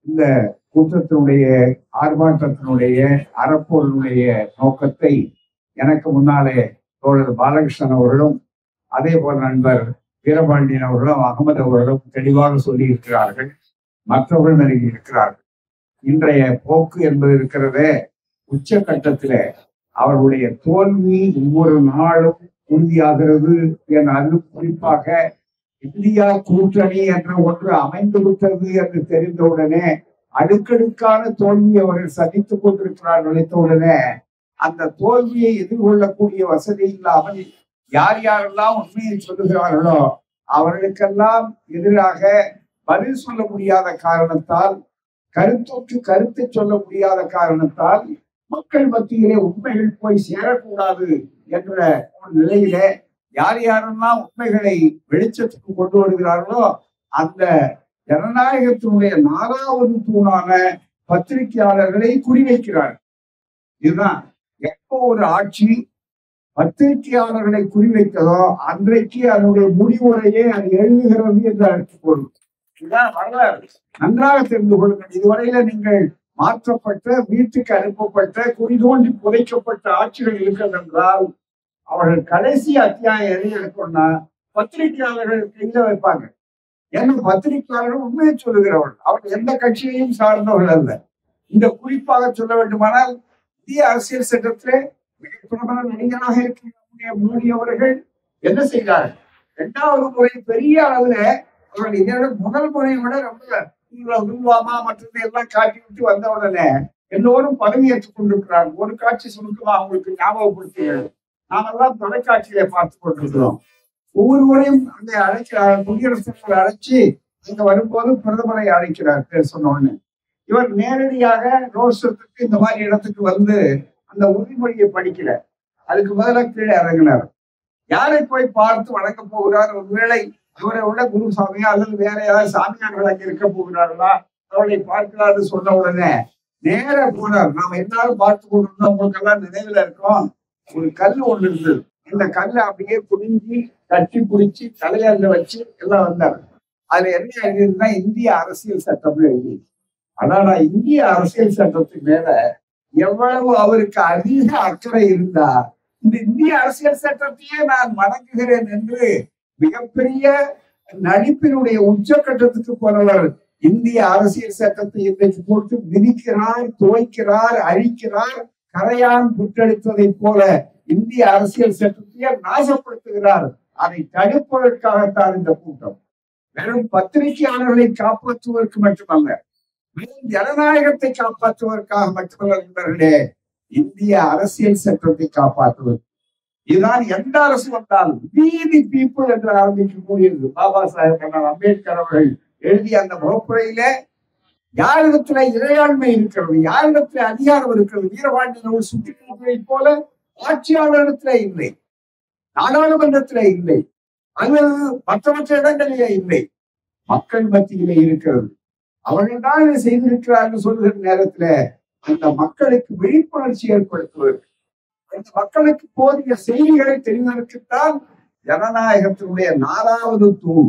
இந்த கூட்டத்தினுடைய ஆர்ப்பாட்டத்தினுடைய அறப்போரினுடைய நோக்கத்தை எனக்கு முன்னாலே தோழர் பாலகிருஷ்ணன் அவர்களும் அதே போல நண்பர் வீரபாண்டியன் அவர்களும் அகமது அவர்களும் தெளிவாக சொல்லி இருக்கிறார்கள் மற்றவர்கள் நெருங்கி இருக்கிறார்கள் இன்றைய போக்கு என்பது இருக்கிறதே உச்சகட்டத்திலே அவர்களுடைய தோல்வி ஒவ்வொரு நாளும் உறுதியாகிறது என் அது குறிப்பாக இந்தியா கூட்டணி என்ற ஒன்று அமைந்து விட்டது என்று தெரிந்தவுடனே அடுக்கடுக்கான தோல்வியை அவர்கள் சந்தித்துக் கொண்டிருக்கிறார் நினைத்தவுடனே அந்த தோல்வியை எதிர்கொள்ளக்கூடிய வசதி இல்லாமல் யார் யாரெல்லாம் உண்மையை சொல்லுகிறார்களோ அவர்களுக்கெல்லாம் எதிராக பதில் சொல்ல முடியாத காரணத்தால் கருத்தொற்று கருத்தை சொல்ல முடியாத காரணத்தால் மக்கள் மத்தியிலே உண்மைகள் போய் சேரக்கூடாது என்ற ஒரு நிலையிலே யார் யாரெல்லாம் உண்மைகளை வெளிச்சத்துக்கு கொண்டு வருகிறார்களோ அந்த ஜனநாயகத்தினுடைய நாலாவது தூணான பத்திரிகையாளர்களை குறிவைக்கிறார் இதுதான் எப்போ ஒரு ஆட்சி பத்திரிகையாளர்களை குறிவைத்ததோ அன்றைக்கு அதனுடைய முடிவுரையே அது எழுதுகிறது என்று அழைத்து பொருள் இதுதான் வரலாறு நன்றாக தெரிந்து கொள்ளுங்கள் இதுவரையில நீங்கள் மாற்றப்பட்ட வீட்டுக்கு அனுப்பப்பட்ட குறி தோண்டி புதைக்கப்பட்ட ஆட்சிகள் இருக்கிறது என்றால் அவர்கள் கடைசி அத்தியாயம் எழுதியிருக்கோம்னா பத்திரிகையாளர்கள் கையில வைப்பாங்க ஏன்னா பத்திரிகையாளர்கள் உண்மையை சொல்லுகிறவர்கள் அவர்கள் எந்த கட்சியையும் சார்ந்தவர்கள் அல்ல இந்த குறிப்பாக சொல்ல வேண்டுமானால் இந்திய அரசியல் சட்டத்திலே மிக பிரபல நடிகராக இருக்கக்கூடிய மோடி அவர்கள் என்ன செய்தார்கள் இரண்டாவது முறை பெரிய அளவுல அவர்கள் இதை விட முதல் முறையை விட ரொம்ப உருவாமா மற்றது எல்லாம் காட்டி விட்டு வந்த உடனே எல்லோரும் பதவியேற்றுக் கொண்டிருக்கிறார் ஒரு காட்சி சுருக்கமா அவங்களுக்கு ஞாபகப்படுத்துகிறது நாமெல்லாம் தொலைக்காட்சியில பார்த்து கொண்டிருக்கிறோம் ஒவ்வொரு முறையும் அந்த அழைக்கிறார் குடியரசுத் தலைவர் அழைச்சு அங்க வரும்போது பிரதமரை அழைக்கிறார் பேர் சொன்ன உடனே இவர் நேரடியாக ரோஷத்துக்கு இந்த மாதிரி இடத்துக்கு வந்து அந்த உறுதிமொழியை படிக்கல அதுக்கு பதிலாக கீழே இறங்கினார் யாரை போய் பார்த்து வணங்க போகிறார் ஒருவேளை அவரை விட குருசாமியா அல்லது வேற ஏதாவது சாமியார்கள் அங்க இருக்க போகிறார்களா அவளை பார்க்கலான்னு சொன்ன உடனே நேர போனார் நாம எல்லாரும் பார்த்து கொண்டிருந்தோம் உங்களுக்கு எல்லாம் நினைவுல இருக்கோம் ஒரு கல் ஒண்ணு இருந்தது இந்த கல்லை அப்படியே குடிஞ்சி கட்டி பிடிச்சி தலையில வச்சு எல்லாம் வந்தார் அதுல என்ன எழுதிருந்தா இந்திய அரசியல் சட்டம்னு எழுதி ஆனா இந்திய அரசியல் சட்டத்துக்கு மேல எவ்வளவு அவருக்கு அதிக அக்கறை இருந்தா இந்த இந்திய அரசியல் சட்டத்தையே நான் வணங்குகிறேன் என்று மிகப்பெரிய நடிப்பினுடைய உச்சக்கட்டத்துக்கு போனவர் இந்திய அரசியல் சட்டத்தை இன்றைக்கு போட்டு விதிக்கிறார் துவைக்கிறார் அழிக்கிறார் கரையான் புற்றெடுத்ததைப் போல இந்திய அரசியல் சட்டத்தையே நாசப்படுத்துகிறார் அதை தடுப்பதற்காகத்தான் இந்த கூட்டம் வெறும் பத்திரிகையாளர்களை காப்பாற்றுவதற்கு மட்டுமல்ல வெறும் ஜனநாயகத்தை காப்பாற்றுவதற்காக மட்டுமல்ல நண்பர்களே இந்திய அரசியல் சட்டத்தை காப்பாற்றுவது இதுதான் எந்த அரசு வந்தாலும் நீதி பீப்புள் என்று ஆரம்பிக்கக்கூடியது பாபா சாஹேப் அண்ணா அம்பேத்கர் அவர்கள் எழுதிய அந்த முகப்புரையில யாரிடத்துல இறையாண்மை இருக்கிறது யாரிடத்துல அதிகாரம் இருக்கிறது வீரபாண்டியன் சுட்டிக்காட்டுவதை போல ஆட்சியாளரிடத்துல இல்லை நாடாளுமன்றத்தில இல்லை அல்லது மற்ற மற்ற இடங்களிலே இல்லை மக்கள் மத்தியிலே இருக்கிறது அவர்கள் தான் இதை செய்திருக்கிறார்கள் சொல்கிற நேரத்துல அந்த மக்களுக்கு விழிப்புணர்ச்சி ஏற்படுத்துவதற்கு அந்த மக்களுக்கு போதிய செய்திகளை தெரிவதற்குத்தான் ஜனநாயகத்தினுடைய நாலாவது தூண்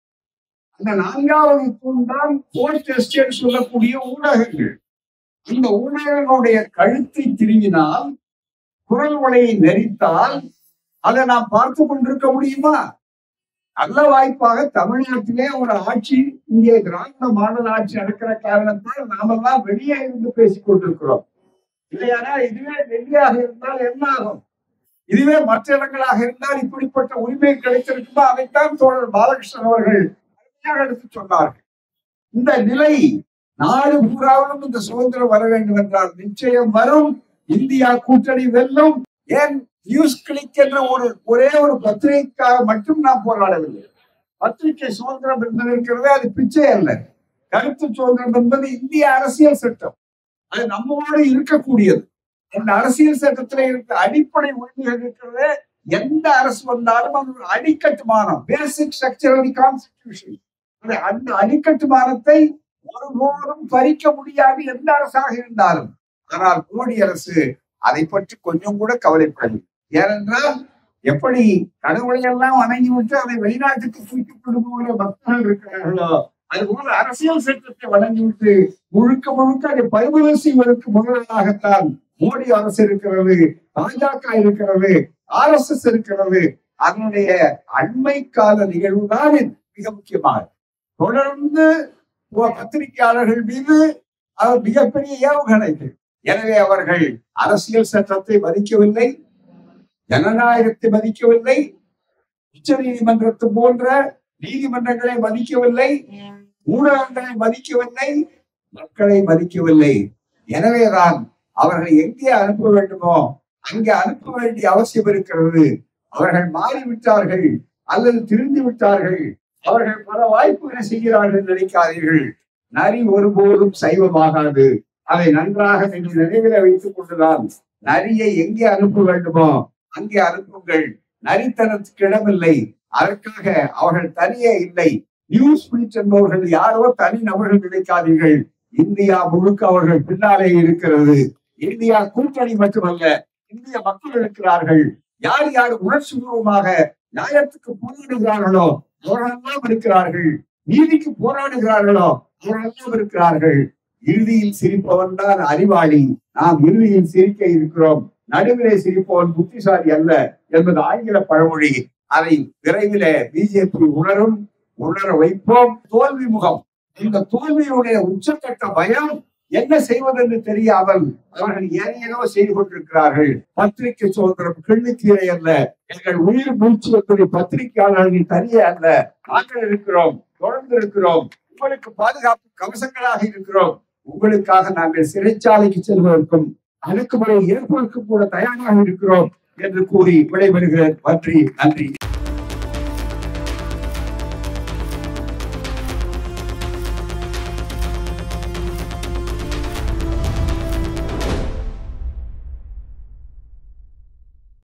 அந்த நான்காவது தூண் தான் போஸ்ட் எஸ்டேட் சொல்லக்கூடிய ஊடகங்கள் இந்த ஊடகங்களுடைய கழுத்தை திரும்பினால் குரல் வலையை நெறித்தால் அதை நாம் பார்த்து கொண்டிருக்க முடியுமா நல்ல வாய்ப்பாக தமிழ்நாட்டிலே ஒரு ஆட்சி இங்கே கிராம மாடல் ஆட்சி நடக்கிற காரணத்தால் நாமெல்லாம் வெளியே இருந்து பேசிக் கொண்டிருக்கிறோம் இல்லையானால் இதுவே டெல்லியாக இருந்தால் என்ன ஆகும் இதுவே மற்ற இடங்களாக இருந்தால் இப்படிப்பட்ட உரிமை கிடைத்திருக்குமா அதைத்தான் தோழர் பாலகிருஷ்ணன் அவர்கள் அருமையாக எடுத்து சொன்னார்கள் இந்த நிலை நாடு பூராவிலும் இந்த சுதந்திரம் வர வேண்டும் என்றால் நிச்சயம் வரும் இந்தியா கூட்டணி வெல்லும் ஏன் நியூஸ் கிளிக் என்ற ஒரு ஒரே ஒரு பத்திரிகைக்காக மட்டும் நாம் போராடவில்லை பத்திரிகை சுதந்திரம் என்பது இருக்கிறதே அது பிச்சை அல்ல கருத்து சுதந்திரம் என்பது இந்திய அரசியல் சட்டம் அது நம்மோடு இருக்கக்கூடியது அந்த அரசியல் சட்டத்துல இருக்க அடிப்படை உரிமைகள் இருக்கிறது எந்த அரசு வந்தாலும் அது ஒரு அடிக்கட்டுமானம் பேசிக் ஸ்ட்ரக்சர் கான்ஸ்டிடியூஷன் அந்த அடிக்கட்டுமானத்தை ஒருபோதும் பறிக்க முடியாது எந்த அரசாக இருந்தாலும் ஆனால் மோடி அரசு அதை பற்றி கொஞ்சம் கூட கவலைப்படவில்லை ஏனென்றால் எப்படி கடவுளை எல்லாம் வணங்கி விட்டு அதை வெளிநாட்டுக்கு தூக்கி கொண்டு போகிற பக்தர்கள் இருக்கிறார்களோ அதுபோல அரசியல் சட்டத்தை வழங்கிவிட்டு முழுக்க முழுக்க அதை பரிமுதல் செய்வதற்கு முன்னதாகத்தான் மோடி அரசு இருக்கிறது பாஜக இருக்கிறது ஆர் எஸ் எஸ் இருக்கிறது அதனுடைய அண்மை கால நிகழ்வு தான் மிக முக்கியமானது தொடர்ந்து பத்திரிகையாளர்கள் மீது அவர் மிகப்பெரிய ஏவுகணைகள் எனவே அவர்கள் அரசியல் சட்டத்தை மதிக்கவில்லை ஜனநாயகத்தை மதிக்கவில்லை உச்ச நீதிமன்றத்து போன்ற நீதிமன்றங்களை மதிக்கவில்லை ஊடகங்களை மதிக்கவில்லை மக்களை மதிக்கவில்லை எனவேதான் அவர்களை எங்கே அனுப்ப வேண்டுமோ அங்கே அனுப்ப வேண்டிய அவசியம் இருக்கிறது அவர்கள் மாறிவிட்டார்கள் அல்லது திருந்தி விட்டார்கள் அவர்கள் பல வாய்ப்புகளை செய்கிறார்கள் நினைக்காதீர்கள் நரி ஒருபோதும் சைவமாகாது அதை நன்றாக நீங்கள் நினைவில வைத்துக் கொண்டுதான் நரியை எங்கே அனுப்ப வேண்டுமோ அங்கே அனுப்புங்கள் நரித்தனத்துக்கு இடமில்லை அதற்காக அவர்கள் தனியே இல்லை நியூஸ் ஸ்பீச் என்பவர்கள் யாரோ தனி நபர்கள் நினைக்காதீர்கள் இந்தியா முழுக்க அவர்கள் பின்னாலே இருக்கிறது இந்தியா கூட்டணி மட்டுமல்ல இந்திய மக்கள் இருக்கிறார்கள் யார் யார் உணர்ச்சி பூர்வமாக நியாயத்துக்கு போராடுகிறார்களோ அவர்களெல்லாம் இருக்கிறார்கள் நீதிக்கு போராடுகிறார்களோ அவர்களெல்லாம் இருக்கிறார்கள் இறுதியில் சிரிப்பவன் தான் அறிவாளி நாம் இறுதியில் சிரிக்க இருக்கிறோம் நடுவிலே சிரிப்பவன் புத்திசாலி அல்ல என்பது ஆங்கில பழமொழி அதை விரைவில பிஜேபி உணரும் உணர வைப்போம் தோல்வி முகம் இந்த தோல்வியுடைய உச்சக்கட்ட பயம் என்ன செய்வதென்று தெரியாமல் அவர்கள் ஏனையனோ செய்து கொண்டிருக்கிறார்கள் பத்திரிகை சுதந்திரம் கிள்ளுக்கீரை அல்ல எங்கள் உயிர் மூச்சு என்பதை பத்திரிகையாளர்கள் தனியே அல்ல நாங்கள் இருக்கிறோம் தொடர்ந்து இருக்கிறோம் உங்களுக்கு பாதுகாப்பு கவசங்களாக இருக்கிறோம் உங்களுக்காக நாங்கள் சிறைச்சாலைக்கு செல்வதற்கும் அணுக்குமுறை ஏற்பதற்கும் கூட தயாராக இருக்கிறோம் என்று கூறி விடைபெறுகிறேன் நன்றி நன்றி